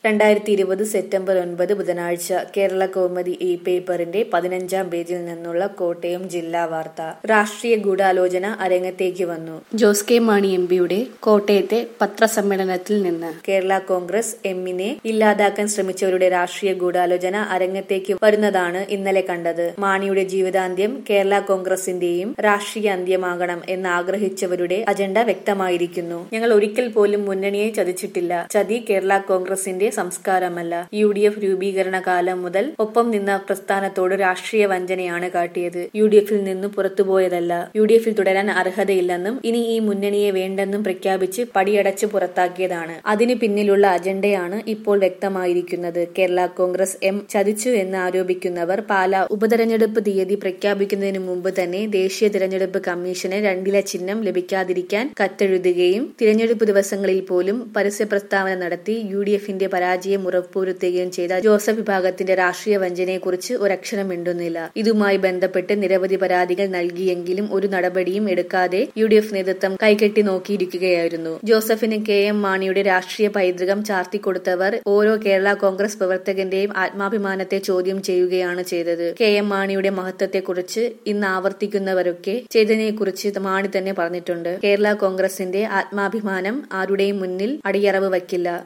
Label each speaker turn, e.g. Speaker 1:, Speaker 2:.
Speaker 1: രണ്ടായിരത്തി ഇരുപത് സെപ്റ്റംബർ ഒൻപത് ബുധനാഴ്ച കേരള കൗമുദി ഇ പേപ്പറിന്റെ പതിനഞ്ചാം പേജിൽ നിന്നുള്ള കോട്ടയം ജില്ലാ വാർത്ത രാഷ്ട്രീയ ഗൂഢാലോചന അരങ്ങത്തേക്ക് വന്നു
Speaker 2: ജോസ് കെ മാണി എം പിയുടെ കോട്ടയത്തെ പത്രസമ്മേളനത്തിൽ നിന്ന്
Speaker 1: കേരള കോൺഗ്രസ് എമ്മിനെ ഇല്ലാതാക്കാൻ ശ്രമിച്ചവരുടെ രാഷ്ട്രീയ ഗൂഢാലോചന അരങ്ങത്തേക്ക് വരുന്നതാണ് ഇന്നലെ കണ്ടത് മാണിയുടെ ജീവിതാന്ത്യം കേരള കോൺഗ്രസിന്റെയും രാഷ്ട്രീയ അന്ത്യമാകണം എന്ന് ആഗ്രഹിച്ചവരുടെ അജണ്ട വ്യക്തമായിരിക്കുന്നു ഞങ്ങൾ ഒരിക്കൽ പോലും മുന്നണിയെ ചതിച്ചിട്ടില്ല ചതി കേരള കോൺഗ്രസിന്റെ സംസ്കാരമല്ല യു ഡി എഫ് രൂപീകരണ കാലം മുതൽ ഒപ്പം നിന്ന പ്രസ്ഥാനത്തോട് രാഷ്ട്രീയ വഞ്ചനയാണ് കാട്ടിയത് യു ഡി എഫിൽ നിന്ന് പുറത്തുപോയതല്ല യു ഡി എഫിൽ തുടരാൻ അർഹതയില്ലെന്നും ഇനി ഈ മുന്നണിയെ വേണ്ടെന്നും പ്രഖ്യാപിച്ച് പടിയടച്ച് പുറത്താക്കിയതാണ് അതിന് പിന്നിലുള്ള അജണ്ടയാണ് ഇപ്പോൾ വ്യക്തമായിരിക്കുന്നത് കേരള കോൺഗ്രസ് എം ചതിച്ചു എന്ന് ആരോപിക്കുന്നവർ പാല ഉപതെരഞ്ഞെടുപ്പ് തീയതി പ്രഖ്യാപിക്കുന്നതിന് മുമ്പ് തന്നെ ദേശീയ തിരഞ്ഞെടുപ്പ് കമ്മീഷന് രണ്ടില ചിഹ്നം ലഭിക്കാതിരിക്കാൻ കത്തെഴുതുകയും തിരഞ്ഞെടുപ്പ് ദിവസങ്ങളിൽ പോലും പരസ്യ പ്രസ്താവന നടത്തി യു ഡി എഫിന്റെ പരാജയം ഉറപ്പുവരുത്തുകയും ചെയ്ത ജോസഫ് വിഭാഗത്തിന്റെ രാഷ്ട്രീയ വഞ്ചനയെക്കുറിച്ച് ഒരക്ഷരം മിണ്ടുന്നില്ല ഇതുമായി ബന്ധപ്പെട്ട് നിരവധി പരാതികൾ നൽകിയെങ്കിലും ഒരു നടപടിയും എടുക്കാതെ യു ഡി എഫ് നേതൃത്വം കൈകെട്ടി നോക്കിയിരിക്കുകയായിരുന്നു ജോസഫിന് കെ എം മാണിയുടെ രാഷ്ട്രീയ പൈതൃകം ചാർത്തിക്കൊടുത്തവർ ഓരോ കേരള കോൺഗ്രസ് പ്രവർത്തകന്റെയും ആത്മാഭിമാനത്തെ ചോദ്യം ചെയ്യുകയാണ് ചെയ്തത് കെ എം മാണിയുടെ മഹത്വത്തെക്കുറിച്ച് ഇന്ന് ആവർത്തിക്കുന്നവരൊക്കെ ചെയ്തതിനെക്കുറിച്ച് മാണി തന്നെ പറഞ്ഞിട്ടുണ്ട് കേരള കോൺഗ്രസിന്റെ ആത്മാഭിമാനം ആരുടെയും മുന്നിൽ അടിയറവ് വയ്ക്കില്ല